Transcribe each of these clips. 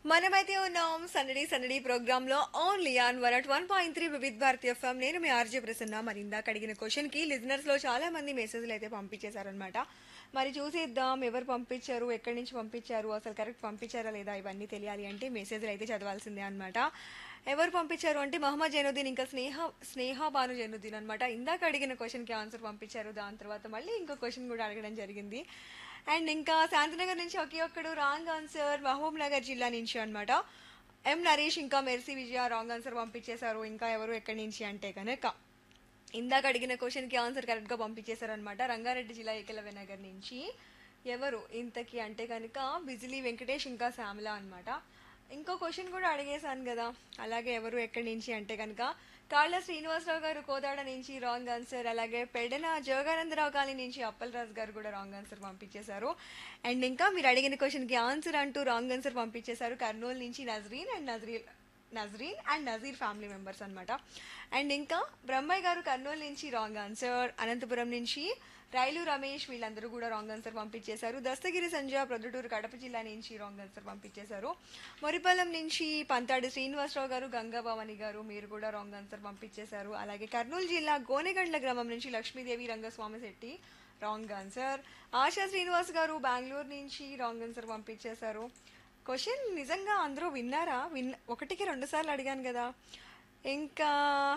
మనమైతే ఉన్నాం సందడి సందడి ప్రోగ్రామ్ లో only on one at one point three Vividh Bharatiya FM నేను మీ ఆర్జే ప్రసన్న మరి ఇందాక అడిగిన క్వశ్చన్ కి లిజనర్స్ లో చాలా మంది మెసేజ్లు అయితే పంపించేశారనమాట మరి చూసేద్దాం ఎవరు పంపించారు ఎక్కడి నుంచి పంపించారు అసలు కరెక్ట్ పంపించారా లేదా ఇవన్నీ తెలియాలి అంటే మెసేజ్లు అయితే చదవాల్సిందే అనమాట ఎవరు పంపించారు అంటే మహమ్మద్ జైనుద్దీన్ ఇంకా స్నేహ స్నేహ భాను జైనుద్దీన్ అనమాట ఇందాక అడిగిన క్వశ్చన్కి ఆన్సర్ పంపించారు దాని తర్వాత మళ్ళీ ఇంకో క్వశ్చన్ కూడా అడగడం జరిగింది అండ్ ఇంకా శాంతినగర్ నుంచి ఒకే ఒక్కడు రాంగ్ ఆన్సర్ మహబూబ్ నగర్ జిల్లా నుంచి అనమాట ఎం నరేష్ ఇంకా మెర్సీ విజయ రాంగ్ ఆన్సర్ పంపించేశారు ఇంకా ఎవరు ఎక్కడి నుంచి అంటే కనుక ఇందాక అడిగిన క్వశ్చన్కి ఆన్సర్ కరెక్ట్గా పంపించేశారనమాట రంగారెడ్డి జిల్లా ఏకలవ్య నగర్ నుంచి ఎవరు ఇంతకి అంటే కనుక బిజిలీ వెంకటేష్ ఇంకా శ్యామల అనమాట ఇంకో క్వశ్చన్ కూడా అడిగేశాను కదా అలాగే ఎవరు ఎక్కడి నుంచి అంటే కనుక కాళ్ళ శ్రీనివాసరావు గారు కోదాడ నుంచి రాంగ్ ఆన్సర్ అలాగే పెడన జోగానందరావు కాలనీ నుంచి అప్పలరాజు గారు కూడా రాంగ్ ఆన్సర్ పంపించేశారు అండ్ ఇంకా మీరు అడిగిన క్వశ్చన్కి ఆన్సర్ అంటూ రాంగ్ ఆన్సర్ పంపించేశారు కర్నూలు నుంచి Nazreen and Nazreen Nazreen and Nazeer family members అనమాట అండ్ ఇంకా బ్రహ్మయ్య గారు కర్నూలు నుంచి రాంగ్ ఆన్సర్ అనంతపురం నుంచి రైలు రమేష్ వీళ్ళందరూ కూడా రాంగ్ ఆన్సర్ పంపించేశారు దస్తగిరి సంజయ ప్రొద్దుటూరు కడప జిల్లా నుంచి రాంగ్ ఆన్సర్ పంపించేశారు మొరిపల్లం నుంచి పంతాడి శ్రీనివాసరావు గారు గంగాభవాని గారు మీరు కూడా రాంగ్ ఆన్సర్ పంపించేశారు అలాగే కర్నూలు జిల్లా గోనెగండ్ల గ్రామం నుంచి లక్ష్మీదేవి రంగస్వామి శెట్టి రాంగ్ ఆన్సర్ ఆశా శ్రీనివాస్ గారు బెంగళూరు నుంచి రాంగ్ ఆన్సర్ పంపించేశారు క్వశ్చన్ నిజంగా అందరూ విన్నారా విన్ ఒకటికి రెండు సార్లు అడిగాను కదా ఇంకా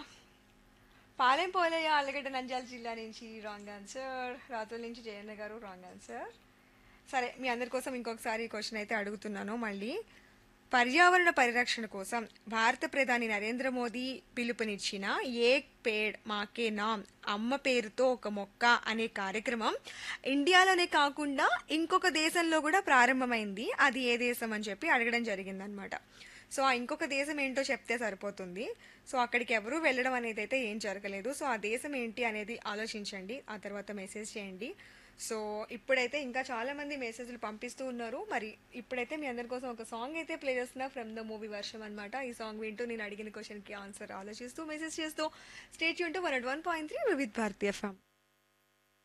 పాలెం పోలయ్య అల్లగడ్డ నంద్యాల జిల్లా నుంచి రాంగ్ ఆన్సర్ రాతుల నుంచి జయన్న గారు రాంగ్ ఆన్సర్ సరే మీ అందరి కోసం ఇంకొకసారి ఈ క్వశ్చన్ అయితే అడుగుతున్నాను మళ్ళీ పర్యావరణ పరిరక్షణ కోసం భారత ప్రధాని నరేంద్ర మోదీ పిలుపునిచ్చిన ఏక్ పేడ్ మాకే నామ్ అమ్మ పేరుతో ఒక మొక్క అనే కార్యక్రమం ఇండియాలోనే కాకుండా ఇంకొక దేశంలో కూడా ప్రారంభమైంది అది ఏ దేశం అని చెప్పి అడగడం జరిగిందనమాట సో ఆ ఇంకొక దేశం ఏంటో చెప్తే సరిపోతుంది సో అక్కడికి ఎవరు వెళ్ళడం అనేది అయితే ఏం జరగలేదు సో ఆ దేశం ఏంటి అనేది ఆలోచించండి ఆ తర్వాత మెసేజ్ చేయండి సో ఇప్పుడైతే ఇంకా చాలా మంది మెసేజ్లు పంపిస్తూ ఉన్నారు మరి ఇప్పుడైతే మీ అందరి కోసం ఒక సాంగ్ అయితే ప్లే చేస్తున్నా ఫ్రమ్ ద మూవీ వర్షం అనమాట ఈ సాంగ్ వింటూ నేను అడిగిన క్వశ్చన్కి ఆన్సర్ ఆలోచిస్తూ మెసేజ్ చేస్తూ స్టేట్ యూన్ to one one point three Vividh Bharatiya FM